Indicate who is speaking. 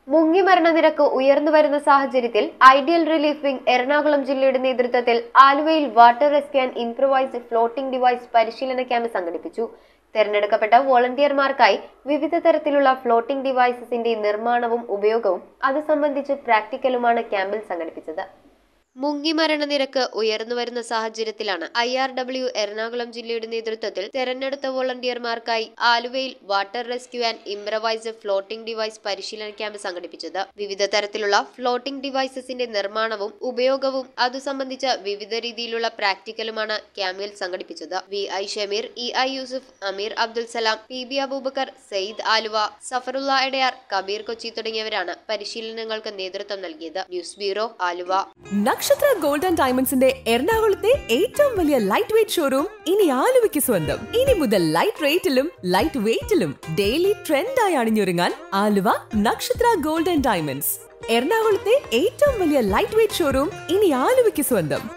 Speaker 1: മുങ്ങിമരണ നിരക്ക് ഉയർന്നു വരുന്ന സാഹചര്യത്തിൽ ഐഡിയൽ റിലീഫ് വിംഗ് എറണാകുളം ജില്ലയുടെ നേതൃത്വത്തിൽ ആലുവയിൽ water rescue and improvised floating device പരിശീലന ക്യാമ്പ് സംഘടിപ്പിച്ചു തെരഞ്ഞെടുക്കപ്പെട്ട വോളണ്ടിയർമാർക്കായി വിവിധ തരത്തിലുള്ള ഫ്ലോട്ടിംഗ് ഡിവൈസസിന്റെ നിർമ്മാണവും ഉപയോഗവും അത് സംബന്ധിച്ച് പ്രാക്ടിക്കലുമാണ് ക്യാമ്പിൽ സംഘടിപ്പിച്ചത് മുങ്ങിമരണ നിരക്ക് ഉയർന്നു വരുന്ന സാഹചര്യത്തിലാണ് ഐ ആർ ഡബ്ല്യു എറണാകുളം ജില്ലയുടെ നേതൃത്വത്തിൽ തെരഞ്ഞെടുത്ത വോളണ്ടിയർമാർക്കായി ആലുവയിൽ water rescue and improvised floating device പരിശീലന ക്യാമ്പ് സംഘടിപ്പിച്ചത് വിവിധ തരത്തിലുള്ള ഫ്ലോട്ടിംഗ് ഡിവൈസസിന്റെ നിർമ്മാണവും ഉപയോഗവും അതു സംബന്ധിച്ച വിവിധ രീതിയിലുള്ള പ്രാക്ടിക്കലുമാണ് ക്യാമ്പിൽ സംഘടിപ്പിച്ചത് V I Shameer E I Yusuf Ameer Abdul Salam P B Aboobacker Sayed Aluva Safarulla Edayar Kabeer Kochi തുടങ്ങിയവരാണ് പരിശീലനങ്ങൾക്ക് നേതൃത്വം നൽകിയത് news bureau Aluva
Speaker 2: Nakshatra gold and ഡയമണ്ട്സിന്റെ എറണാകുളത്തെ ഏറ്റവും വലിയ ലൈറ്റ് വെയിറ്റ് ഷോറൂം ഇനി ആലുവയ്ക്ക് സ്വന്തം ഇനി മുതൽ ലൈറ്റ് റേറ്റിലും ലൈറ്റ് വെയിറ്റിലും ഡെയിലി ട്രെൻഡായി അണിഞ്ഞൊരുങ്ങാൻ Aluva Nakshatra gold and diamonds എറണാകുളത്തെ ഏറ്റവും വലിയ ലൈറ്റ് വെയിറ്റ് ഷോറൂം ഇനി ആലുവയ്ക്ക് സ്വന്തം